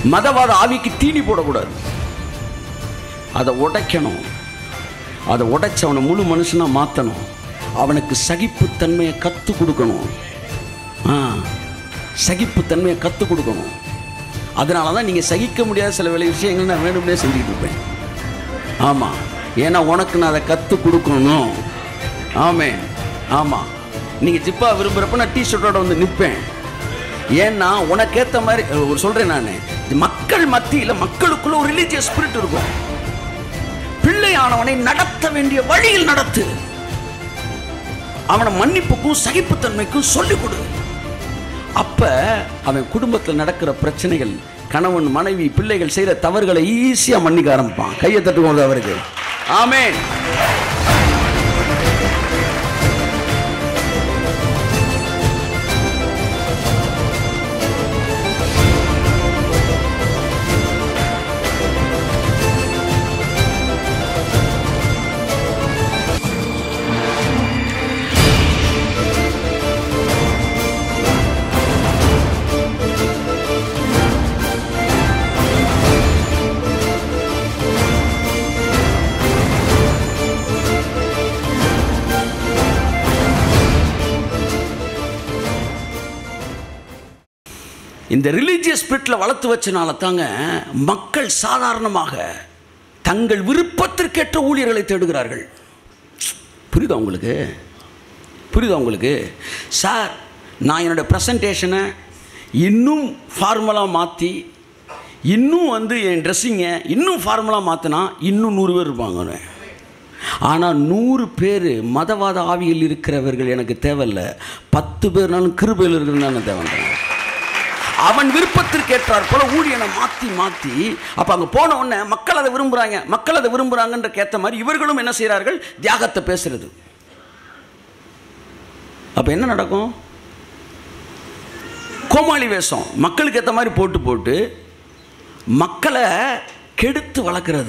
மதவாத ஆவிக்கு தீனி போடக்கூடாது அதை உடைக்கணும் அதை உடைச்சு அவனை முழு மனுஷனா மாற்றணும் அவனுக்கு சகிப்புத்தன்மையை கற்றுக் கொடுக்கணும் ஆ சகிப்புத்தன்மையை கற்றுக் கொடுக்கணும் அதனால தான் நீங்கள் சகிக்க முடியாத சில வேலை விஷயங்கள் நான் வேணும்னே செஞ்சுக்கிட்டு இருப்பேன் ஆமாம் ஏன்னா உனக்கு நான் அதை கற்றுக் கொடுக்கணும் ஆமே ஆமாம் நீங்கள் ஜிப்பா விரும்புகிறப்ப நான் டிஷர்ட்டோட வந்து நிற்பேன் ஏன்னா உனக்கேற்ற மாதிரி ஒரு சொல்கிறேன் நான் மக்கள் மத்தியில் மக்களுக்குள்ள ஒரு ரிலீஜியஸ் ஸ்பிரிட் இருக்கும் பிள்ளையானவனை நடத்த வேண்டிய வழியில் நடத்து அவனை மன்னிப்புக்கும் சகிப்புத்தன்மைக்கும் சொல்லிக் கொடு அப்ப அவன் குடும்பத்தில் நடக்கிற பிரச்சனைகள் கணவன் மனைவி பிள்ளைகள் செய்யற தவறுகளை ஈஸியா மன்னிக்க ஆரம்பிப்பான் கையை தட்டுவோம் அவருக்கு ஆமென் இந்த ரிலீஜியஸ் ஸ்பிரிட்டில் வளர்த்து வச்சனால தாங்க மக்கள் சாதாரணமாக தங்கள் விருப்பத்திற்கேற்ற ஊழியர்களை தேடுகிறார்கள் புரியுதா உங்களுக்கு புரியுதா உங்களுக்கு சார் நான் என்னோடய ப்ரெசன்டேஷனை இன்னும் ஃபார்மலாக மாற்றி இன்னும் வந்து என் ட்ரெஸ்ஸிங்கை இன்னும் ஃபார்மலாக மாற்றினா இன்னும் நூறு பேர் இருப்பாங்க ஆனால் நூறு பேர் மதவாத ஆவியில் இருக்கிறவர்கள் எனக்கு தேவையில்ல பத்து பேர்னாலும் கிருபையில் இருக்கிறனாலும் தேவைன்றேன் அவன் விருப்பத்திற்கு ஏற்றார் போல ஊழியனை மாற்றி மாற்றி அப்போ அங்கே போன உடனே மக்கள் அதை விரும்புகிறாங்க மக்கள் அதை விரும்புகிறாங்கன்ற ஏற்ற மாதிரி இவர்களும் என்ன செய்கிறார்கள் தியாகத்தை பேசுறது அப்போ என்ன நடக்கும் கோமாளி வேஷம் மக்களுக்கு ஏற்ற மாதிரி போட்டு போட்டு மக்களை கெடுத்து வளர்க்குறது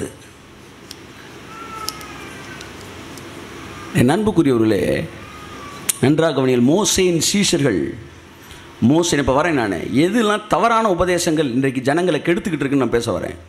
என் அன்புக்குரியவர்களே நன்றாக கவனியல் மோசையின் சீஷர்கள் மோசன் இப்போ வரேன் நான் எதுலாம் தவறான உபதேசங்கள் இன்றைக்கு ஜனங்களை கெடுத்துக்கிட்டு இருக்குன்னு நான் பேச வரேன்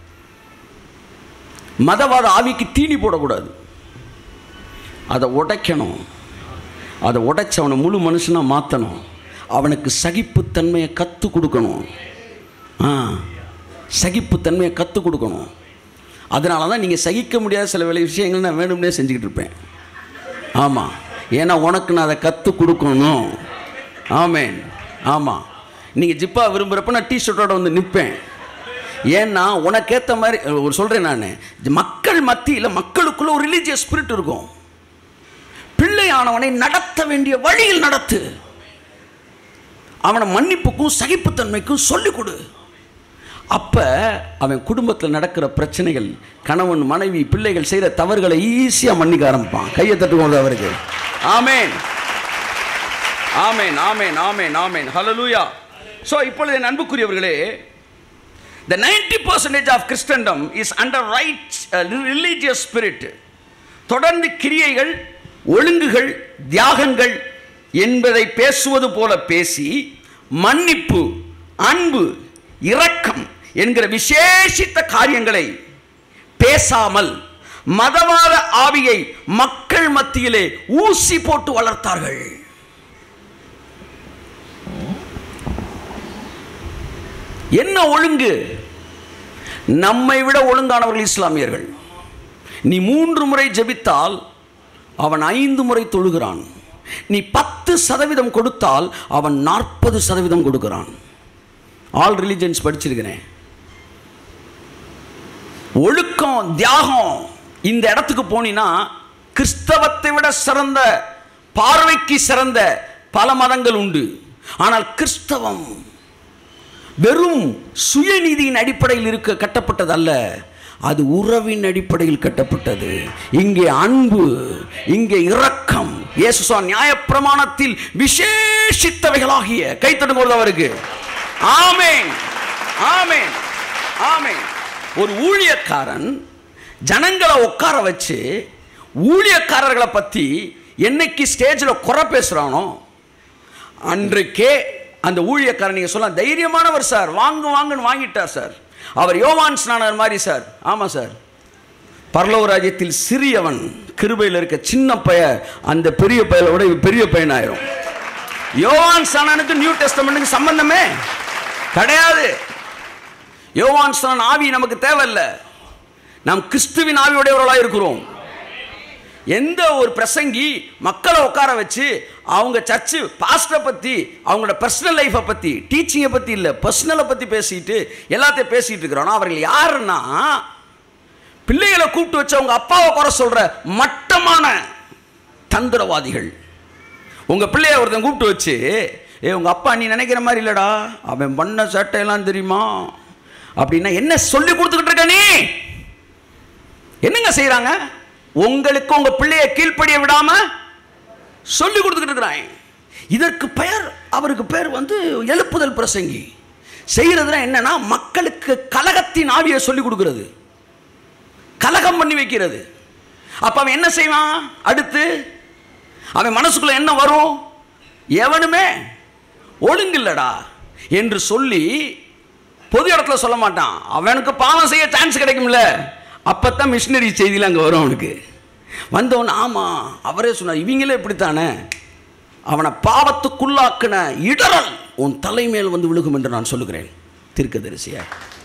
மதவாத ஆவிக்கு தீனி போடக்கூடாது அதை உடைக்கணும் அதை உடைச்சு அவனை முழு மனுஷனாக மாற்றணும் அவனுக்கு சகிப்புத்தன்மையை கற்றுக் கொடுக்கணும் ஆ சகிப்புத்தன்மையை கற்றுக் கொடுக்கணும் அதனால தான் நீங்கள் சகிக்க முடியாத சில வேலை விஷயங்கள் நான் வேணும்னே செஞ்சுக்கிட்டு இருப்பேன் ஆமாம் ஏன்னா உனக்கு நான் அதை கற்றுக் கொடுக்கணும் ஆமேன் ஆமாம் நீங்கள் ஜிப்பா விரும்புகிறப்ப நான் டிஷர்ட்டோட வந்து நிற்பேன் ஏன்னா உனக்கேற்ற மாதிரி ஒரு சொல்கிறேன் நான் மக்கள் மத்தியில் மக்களுக்குள்ள ஒரு ரிலீஜியஸ் ஸ்பிரிட் இருக்கும் பிள்ளையானவனை நடத்த வேண்டிய வழியில் நடத்து அவனை மன்னிப்புக்கும் சகிப்புத்தன்மைக்கும் சொல்லிக் கொடு அப்போ அவன் குடும்பத்தில் நடக்கிற பிரச்சனைகள் கணவன் மனைவி பிள்ளைகள் செய்கிற தவறுகளை ஈஸியாக மன்னிக்க ஆரம்பிப்பான் கையை தட்டுவோம் அவருக்கு ஆமேன் ஆமேன் ஆமேன் ஆமேன் ஆமேன் ஹலலூயா ஸோ இப்பொழுது என் அன்புக்குரியவர்களே the ninety percentage of Christendom is under right religious spirit தொடர்ந்து கிரியைகள் ஒழுங்குகள் தியாகங்கள் என்பதை பேசுவது போல பேசி மன்னிப்பு அன்பு இரக்கம் என்கிற விசேஷித்த காரியங்களை பேசாமல் மதவாத ஆவியை மக்கள் மத்தியிலே ஊசி போட்டு வளர்த்தார்கள் என்ன ஒழுங்கு நம்மை விட ஒழுங்கானவர்கள் இஸ்லாமியர்கள் நீ மூன்று முறை ஜெபித்தால் அவன் ஐந்து முறை தொழுகிறான் நீ பத்து சதவீதம் கொடுத்தால் அவன் நாற்பது சதவீதம் கொடுக்கிறான் ஆல் ரிலிஜன்ஸ் படிச்சிருக்கிறேன் ஒழுக்கம் தியாகம் இந்த இடத்துக்கு போனீன்னா கிறிஸ்தவத்தை விட சிறந்த பார்வைக்கு சிறந்த பல மதங்கள் உண்டு ஆனால் கிறிஸ்தவம் வெறும் சுயநீதியின் அடிப்படையில் இருக்க கட்டப்பட்டது அல்ல அது உறவின் அடிப்படையில் கட்டப்பட்டது இங்கே அன்பு இங்கே இரக்கம் இயேசுசா நியாயப்பிரமாணத்தில் விசேஷித்தவைகளாகிய கைத்தடுங்கிறது அவருக்கு ஆமேன் ஆமேன் ஆமேன் ஒரு ஊழியக்காரன் ஜனங்களை உட்கார வச்சு ஊழியக்காரர்களை பற்றி என்னைக்கு ஸ்டேஜில் குறை பேசுகிறானோ அன்றைக்கே அந்த ஊழியக்காரன் நீங்கள் சொல்லலாம் தைரியமானவர் சார் வாங்கு வாங்குன்னு வாங்கிட்டார் சார் அவர் யோவான் ஸ்நானர் மாதிரி சார் ஆமாம் சார் பரலோக ராஜ்யத்தில் சிறியவன் கிருபையில் இருக்க சின்ன பைய அந்த பெரிய பையலை விட இவன் பெரிய பையனாயிரும் யோவான் ஸ்நானனுக்கு நியூ டெஸ்டமெண்ட்டுக்கு சம்பந்தமே கிடையாது யோவான் ஸ்நானன் ஆவி நமக்கு தேவையில்லை நாம் கிறிஸ்துவின் ஆவியுடையவர்களாக இருக்கிறோம் எந்த ஒரு பிரசங்கி மக்களை உட்கார வச்சு அவங்க சர்ச்சு பாஸ்டரை பற்றி அவங்களோட பர்சனல் லைஃப்பை பற்றி டீச்சிங்கை பற்றி இல்லை பர்சனலை பற்றி பேசிட்டு எல்லாத்தையும் பேசிகிட்டு இருக்கிறோன்னா அவர்கள் யாருன்னா பிள்ளைகளை கூப்பிட்டு வச்சு அவங்க அப்பாவை குறை சொல்கிற மட்டமான தந்திரவாதிகள் உங்கள் பிள்ளைய ஒருத்தன் கூப்பிட்டு வச்சு ஏ உங்கள் அப்பா நீ நினைக்கிற மாதிரி இல்லைடா அவன் பண்ண சட்டையெல்லாம் தெரியுமா அப்படின்னா என்ன சொல்லி கொடுத்துக்கிட்டு இருக்க நீ என்னங்க செய்கிறாங்க உங்களுக்கு உங்க பிள்ளைய கீழ்ப்படிய விடாம சொல்லி கொடுத்துக்கிட்டு இருக்கிறாங்க இதற்கு பெயர் அவருக்கு பேர் வந்து எழுப்புதல் பிரசங்கி செய்யறதுனா என்னன்னா மக்களுக்கு கலகத்தின் ஆவியை சொல்லி கொடுக்கிறது கலகம் பண்ணி வைக்கிறது அப்ப அவன் என்ன செய்வான் அடுத்து அவன் மனசுக்குள்ள என்ன வரும் எவனுமே ஒழுங்கில்லடா என்று சொல்லி பொது இடத்துல சொல்ல மாட்டான் அவனுக்கு பாவம் செய்ய சான்ஸ் கிடைக்கும்ல அப்பத்தான் மிஷினரி செய்தியில் அங்கே வரும் அவனுக்கு வந்தவன் ஆமாம் அவரே சொன்னார் இவங்களே இப்படித்தானே அவனை பாவத்துக்குள்ளாக்கின இடரல் உன் தலைமேல் வந்து விழுகும் என்று நான் சொல்லுகிறேன் தீர்க்கதரிசியா